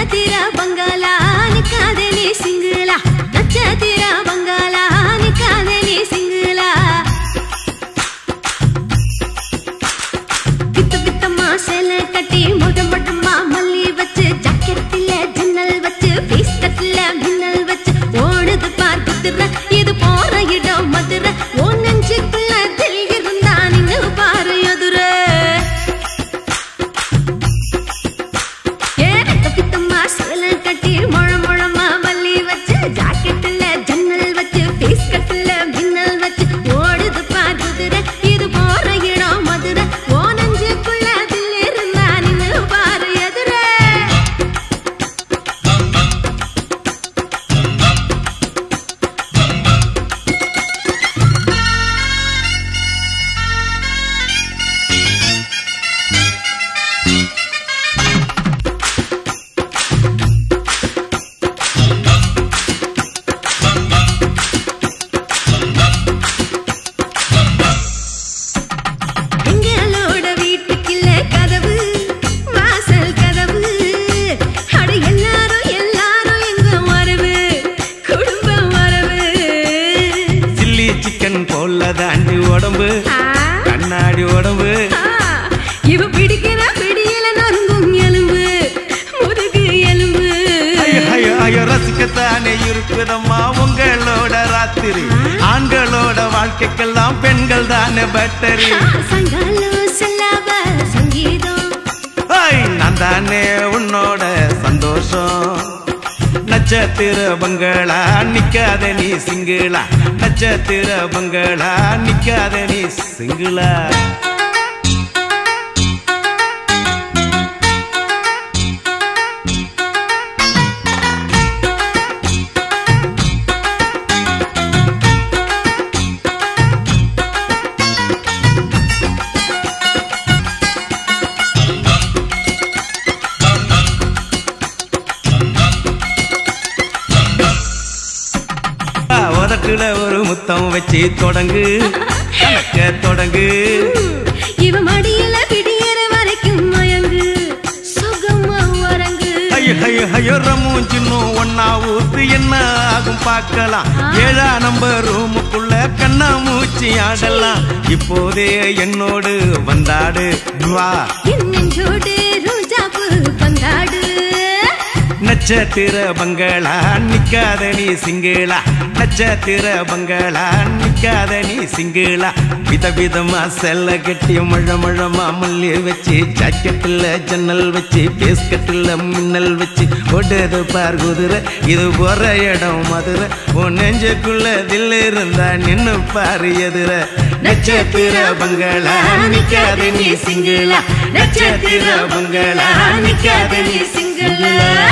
நட்சத்திர பங்களா நிக்காத நீ சிங்கிளா நட்சத்திர பங்களா நிக்காத நீ சிங்கிளா பித்த பித்தமா சேலை கட்டி முத முடமா மல்லி வச்சு ஜாக்கெட்டில ஜன்னல் வச்சு பீஸ் கட்டில மின்னல் வச்சு ஓடுது பார் குதிரை இது போற இடம் மதுரை ஓ நெஞ்சுக்குள்ள தில் இருந்தா நீங்க பாரு எதுரை ஏ பித்த பித்தமா சேலை கட்டி முழ முழமா மல்லி வச்சு ஜாக்கெட்டில ஜன்னல் வச்சு பீஸ் கட்டில மின்னல் வச்சு ஓடுது பார் குதிரை இது போற இடம் மதுரை ஓ நெஞ்சுக்குள்ள தில் இருந்தா நின்னு பாரு எதுரை எங்களோட வீட்டுக்குள்ள கதவு வாசல் கதவு அட எல்லாரும் எல்லாரும் எங்க வரவு குடும்பம் வரவு சில்லி சிக்கன் போல தாண்டி உடம்பு ஆ, கண்ணாடி உடம்பு ஆ, இவ பிடிக்கிற பிடியில நொறுங்கும் எலும்பு முதுகு எலும்பு ஐயோ ஐயோ ஐயோ ரசிக்கத்தானே இருக்குதம்மா உங்களோட ராத்திரி ஆண்களோட வாழ்க்கைக்கெல்லாம் பெண்கள் தானே பேட்டரி ஆ, சங்காலம் செல்லாவ சங்கீதம் ஐய், நான் தானே உன்னோட சந்தோஷம் நட்சத்திர பங்களா நிக்காத நீ சிங்கிளா நட்சத்திர பங்களா நிக்காத நீ சிங்கிளா ஆ, உதட்டுல ஒரு முத்தம் வச்சு தொடங்கு கணக்க தொடங்கு இவ மடியில விடியற வரைக்கும் மயங்கு சுகமா வரங்கு ஐயோ ஐயோ ஐயோ ரம்மும் சின்னும் ஒன்னா ஊத்து என்ன ஆகும் பார்க்கலாம் ஏழா நம்பர் ரூமுக்குள்ள கண்ணா மூச்சி ஆடலாம் இப்போதே என்னோடு வந்தாடு வா என் நெஞ்சோடு ரோஜாப்பு பந்தாடு நட்சத்திர பங்களா நிக்காத நீ சிங்கிளா நட்சத்திர பங்களா நிக்காத நீ சிங்கிளா வித விதமா செல்ல கட்டி மழ மழமா மல்லி வச்சு ஜாக்கெட்டில் ஜன்னல் வச்சு பேஸ்கட்டில் மின்னல் வச்சு ஓடுது பார் குதிரை இது போற இடம் மதுரை உன் நெஞ்சுக்குள்ள தில்லு இருந்தா நின்னு பாரு எதிர நட்சத்திர பங்களா நிக்காத நீ சிங்கிளா நட்சத்திர பங்களா நிக்காத நீ சிங்கிளா